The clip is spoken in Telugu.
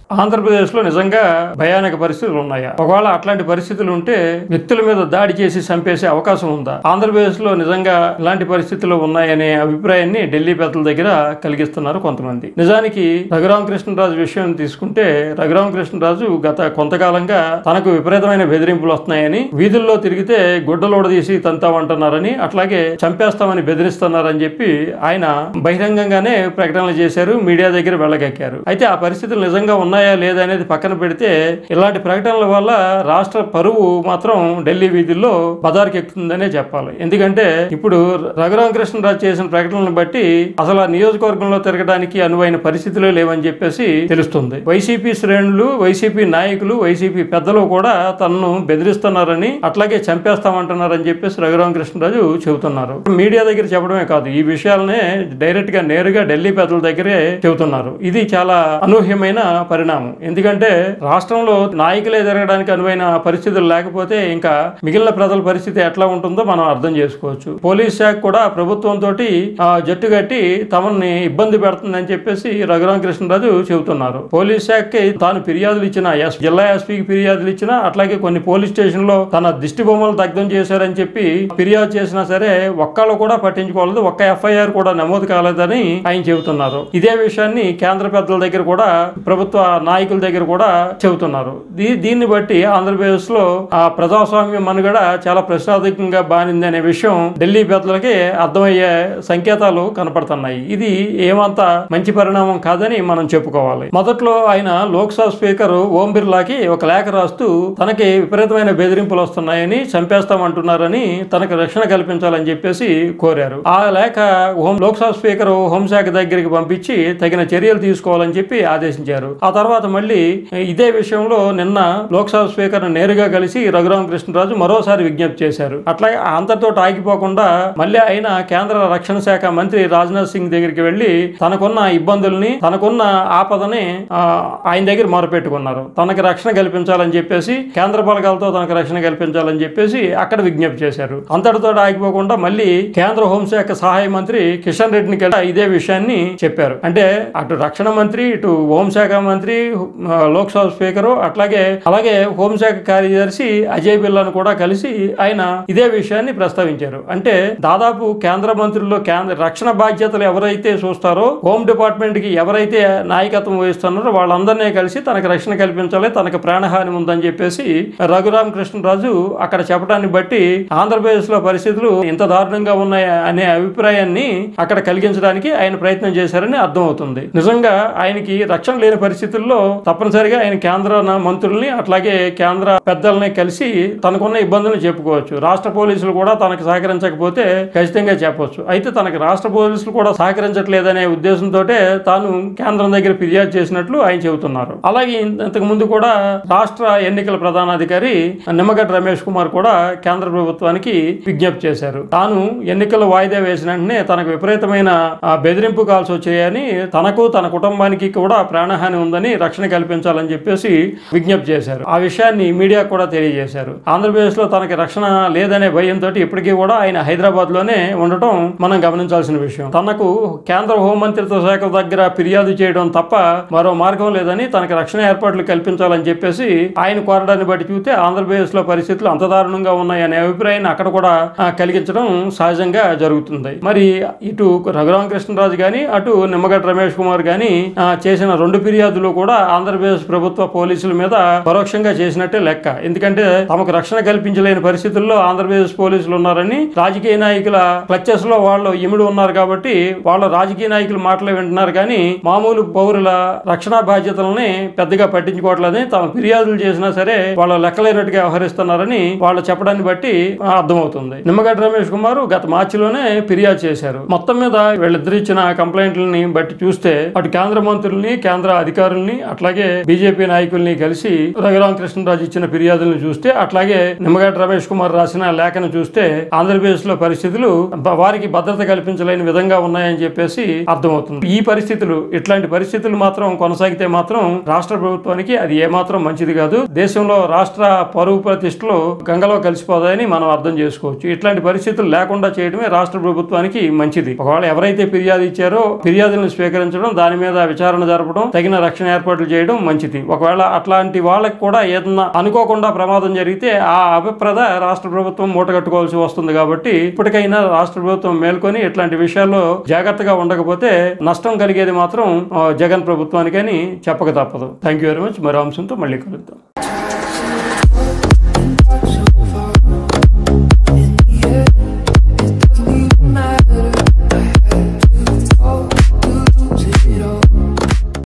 ఆంధ్రప్రదేశ్ లో నిజంగా భయానక పరిస్థితులు ఉన్నాయా ఒకవేళ అట్లాంటి పరిస్థితులు ఉంటే వ్యక్తుల మీద దాడి చేసి చంపేసే అవకాశం ఉందా ఆంధ్రప్రదేశ్ లో నిజంగా ఇలాంటి పరిస్థితులు ఉన్నాయనే అభిప్రాయాన్ని ఢిల్లీ పెద్దల దగ్గర కలిగిస్తున్నారు కొంతమంది నిజానికి రఘురామకృష్ణరాజు విషయం తీసుకుంటే రఘురామకృష్ణరాజు గత కొంతకాలంగా తనకు విపరీతమైన బెదిరింపులు వస్తున్నాయని వీధుల్లో తిరిగితే గుడ్డలోడ తీసి తంతామంటున్నారని అట్లాగే చంపేస్తామని బెదిరిస్తున్నారని చెప్పి ఆయన బహిరంగంగానే ప్రకటనలు చేశారు మీడియా దగ్గర వెళ్ళగక్కారు అయితే ఆ పరిస్థితులు నిజంగా ఉన్నాయా లేదా అనేది పక్కన పెడితే ఇలాంటి ప్రకటనల వల్ల రాష్ట్ర పరువు మాత్రం ఢిల్లీ వీధుల్లో బదారికి ఎక్కుతుందనే చెప్పాలి ఎందుకంటే ఇప్పుడు రఘురామకృష్ణరాజు చేసిన ప్రకటనలను బట్టి అసలు ఆ నియోజకవర్గంలో తిరగడానికి అనువైన పరిస్థితులే లేవని చెప్పేసి తెలుస్తుంది వైసీపీ శ్రేణులు వైసీపీ నాయకులు వైసీపీ పెద్దలు కూడా తనను బెదిరిస్తున్నారని అట్లాగే చంపేస్తామంటున్నారని చెప్పేసి రఘురామకృష్ణరాజు చెబుతున్నారు మీడియా దగ్గర చెప్పడమే కాదు ఈ విషయాలనే డైరెక్ట్ గా నేరుగా ఢిల్లీ పెద్దల దగ్గరే చెబుతున్నారు ఇది చాలా అనూహ్యమైన పరిణామం ఎందుకంటే రాష్ట్రంలో నాయకులే జరగడానికి అనువైన పరిస్థితులు లేకపోతే ఇంకా మిగిలిన ప్రజల పరిస్థితి ఎట్లా ఉంటుందో మనం అర్థం చేసుకోవచ్చు పోలీస్ శాఖ కూడా ప్రభుత్వంతో జట్టు కట్టి తమని ఇబ్బంది పెడుతుందని చెప్పేసి రఘురామకృష్ణరాజు చెబుతున్నారు పోలీస్ శాఖకి తాను ఫిర్యాదులు ఇచ్చిన ఎస్ జిల్లా ఎస్పీకి ఫిర్యాదులు ఇచ్చినా అట్లాగే కొన్ని పోలీస్ స్టేషన్ లో తన దిష్టి బొమ్మలు దగ్ధం చేశారని చెప్పి ఫిర్యాదు చేసినా సరే ఒక్కళ్ళు కూడా పట్టించుకోలేదు ఒక్క ఎఫ్ఐఆర్ కూడా నమోదు కాలేదని ఆయన చెబుతున్నారు ఇదే విషయాన్ని కేంద్ర పెద్దల దగ్గర కూడా ప్రభుత్వ నాయకుల దగ్గర కూడా చెబుతున్నారు దీ- దీన్ని బట్టి ఆంధ్రప్రదేశ్ లో ఆ ప్రజాస్వామ్య మనుగడ చాలా ప్రశ్నార్థకంగా బానింది అనే విషయం ఢిల్లీ పెద్దలకి అర్థమయ్యే సంకేతాలు కనపడుతున్నాయి ఇది ఏమంత మంచి పరిణామం కాదని మనం చెప్పుకోవాలి మొదట్లో ఆయన లోక్సభ స్పీకర్ ఓం బిర్లాకి ఒక లేఖ రాస్తూ తనకి విపరీతమైన బెదిరింపులు వస్తున్నాయని చంపేస్తామంటున్నారని తనకు రక్షణ కల్పించాలని చెప్పేసి కోరారు ఆ లేఖ హోం లోక్సభ స్పీకర్ హోంశాఖ దగ్గరికి పంపించి తగిన చర్యలు తీసుకోవాలని చెప్పి ఆదేశించారు ఆ తర్వాత మళ్ళీ ఇదే విషయంలో నిన్న లోక్సభ స్పీకర్ నేరుగా కలిసి రఘురామకృష్ణరాజు మరోసారి విజ్ఞప్తి చేశారు అట్లాగే అంతటితో ఆగిపోకుండా మళ్ళీ ఆయన కేంద్ర రక్షణ శాఖ మంత్రి రాజ్నాథ్ సింగ్ దగ్గరికి వెళ్లి తనకున్న ఇబ్బందుల్ని తనకున్న ఆపదని ఆ, ఆయన దగ్గర మొరపెట్టుకున్నారు తనకి రక్షణ కల్పించాలని చెప్పేసి కేంద్ర బలగాలతో తనకు రక్షణ కల్పించాలని చెప్పేసి అక్కడ విజ్ఞప్తి చేశారు అంతటితో ఆగిపోకుండా మళ్ళీ కేంద్ర హోంశాఖ సహాయ మంత్రి కిషన్ రెడ్డిని కలిసి ఇదే విషయాన్ని చెప్పారు అంటే అటు రక్షణ మంత్రి ఇటు హోంశాఖ మంత్రి ఆ, లోక్సభ స్పీకరు అట్లాగే అలాగే హోంశాఖ కార్యదర్శి అజయ్ బిల్లాను కూడా కలిసి ఆయన ఇదే విషయాన్ని ప్రస్తావించారు అంటే దాదాపు కేంద్ర మంత్రుల్లో కేంద్ర రక్షణ బాధ్యతలు ఎవరైతే చూస్తారో హోమ్ డిపార్ట్మెంట్ కి ఎవరైతే నాయకత్వం వహిస్తున్నారో వాళ్ళందరినీ కలిసి తనకు రక్షణ కల్పించాలి తనకు ప్రాణహాని ఉందని చెప్పేసి రఘురామ కృష్ణరాజు అక్కడ చెప్పడాన్ని బట్టి ఆంధ్రప్రదేశ్ లో పరిస్థితులు ఇంత దారుణంగా ఉన్నాయి అనే అభిప్రాయాన్ని అక్కడ కలిగించడానికి ఆయన ప్రయత్నం చేశారని అర్థమవుతుంది నిజంగా ఆయనకి రక్షణ లేని పరిస్థితుల్లో తప్పనిసరిగా ఆయన కేంద్ర న- మంత్రుల్ని అట్లాగే కేంద్ర పెద్దల్ని కలిసి తనకున్న ఇబ్బందులను చెప్పుకోవచ్చు రాష్ట్ర పోలీసులు కూడా తనకు సహకరించకపోతే ఖచ్చితంగా చెప్పొచ్చు అయితే తనకు రాష్ట్ర పోలీసులు కూడా సహకరించట్లేదనే ఉద్దేశంతో తాను కేంద్రం దగ్గర ఫిర్యాదు చేసినట్లు ఆయన చెబుతున్నారు అలాగే ఇంతకు ముందు కూడా రాష్ట్ర ఎన్నికల ప్రధానాధికారి నిమ్మగడ్డ రమేష్ కుమార్ కూడా కేంద్ర ప్రభుత్వానికి విజ్ఞప్తి చేశారు తాను ఎన్నికల వాయిదా వేసిన వెంటనే తనకు విపరీతమైన ఆ, బెదిరింపు కాల్స్ వచ్చాయని తనకు తన కుటుంబానికి కూడా ప్రాణహాని ఉందని రక్షణ కల్పించాలని చెప్పేసి విజ్ఞప్తి చేశారు ఆ విషయాన్ని మీడియా కూడా తెలియజేశారు ఆంధ్రప్రదేశ్ లో తనకి రక్షణ లేదనే భయంతో ఇప్పటికీ కూడా ఆయన హైదరాబాద్ లోనే ఉండటం మనం గమనించాల్సిన విషయం తనకు కేంద్ర హోంమంత్రిత్వ శాఖ దగ్గర ఫిర్యాదు చేయడం తప్ప మరో మార్గం లేదని తనకి రక్షణ ఏర్పాట్లు కల్పించాలని చెప్పేసి ఆయన కోరడాన్ని బట్టి చూస్తే ఆంధ్రప్రదేశ్ లో పరిస్థితులు అంత దారుణంగా ఉన్నాయనే అభిప్రాయాన్ని అక్కడ కూడా ఆ, కలిగించడం సహజంగా జరుగుతుంది మరి ఇటు రఘురామకృష్ణరాజు గాని అటు నిమ్మగడ్డ రమేష్ కుమార్ గాని ఆ, చేసిన రెండు ఫిర్యాదులు కూడా ఆంధ్రప్రదేశ్ ప్రభుత్వ పోలీసుల మీద పరోక్షంగా చేసినట్టే లెక్క ఎందుకంటే తమకు రక్షణ కల్పించలేని పరిస్థితుల్లో ఆంధ్రప్రదేశ్ పోలీసులు ఉన్నారని రాజకీయ నాయకుల క్లచెస్ లో వాళ్ళు ఇమిడి ఉన్నారు కాబట్టి వాళ్ళ రాజకీయ నాయకుల మాటలే వింటున్నారు కానీ మామూలు పౌరుల రక్షణ బాధ్యతలని పెద్దగా పట్టించుకోవట్లేదని తమ ఫిర్యాదులు చేసినా సరే వాళ్ళ లెక్కలేనట్టుగా వ్యవహరిస్తున్నారని వాళ్ళు చెప్పడాన్ని బట్టి ఆ, అర్థమవుతుంది నిమ్మగడ్డ రమేష్ కుమార్ గత మార్చిలోనే ఫిర్యాదు చేశారు మొత్తం మీద వీళ్ళిద్దరు ఇచ్చిన కంప్లైంట్లని బట్టి చూస్తే అటు కేంద్ర మంత్రుల్ని కేంద్ర అధికారుల్ని అట్లాగే బీజేపీ నాయకుల్ని కలిసి రఘురామకృష్ణరాజు ఇచ్చిన ఫిర్యాదులను చూస్తే అట్లాగే నిమ్మగడ్డ రమేష్ కుమార్ రాసిన లేఖను చూస్తే ఆంధ్రప్రదేశ్ లో పరిస్థితులు బ- వారికి భద్రత కల్పించలేని విధంగా ఉన్నాయని చెప్పేసి అర్థమవుతుంది ఈ పరిస్థితులు ఇట్లాంటి పరిస్థితులు మాత్రం కొనసాగితే మాత్రం రాష్ట్ర ప్రభుత్వానికి అది ఏమాత్రం మంచిది కాదు దేశంలో రాష్ట్ర పరువు ప్రతిష్టలు గంగలో కలిసిపోతాయని మనం అర్థం చేసుకోవచ్చు ఇట్లాంటి పరిస్థితులు లేకుండా చేయడమే రాష్ట్ర ప్రభుత్వానికి మంచిది ఒకవేళ ఎవరైతే ఫిర్యాదు ఇచ్చారో ఫిర్యాదులను స్వీకరించడం దాని మీద విచారణ జరపడం తగిన రక్షణ ఏర్పాట్లు చేయడం మంచిది ఒకవేళ అట్లాంటి వాళ్ళకి కూడా ఏదన్నా అనుకోకుండా ప్రమాదం జరిగితే ఆ అభిప్రద రాష్ట్ర ప్రభుత్వం మూటగట్టుకోవాల్సి వస్తుంది కాబట్టి ఇప్పటికైనా రాష్ట్ర ప్రభుత్వం మేల్కొని ఇట్లాంటి విషయాల్లో జాగ్రత్తగా ఉండకపోతే నష్టం కలిగేది మాత్రం ఆ, జగన్ ప్రభుత్వానికని చెప్పక తప్పదు థ్యాంక్ యూ వెరీ మచ్ మరో అంశంతో మళ్ళీ కలుద్దాం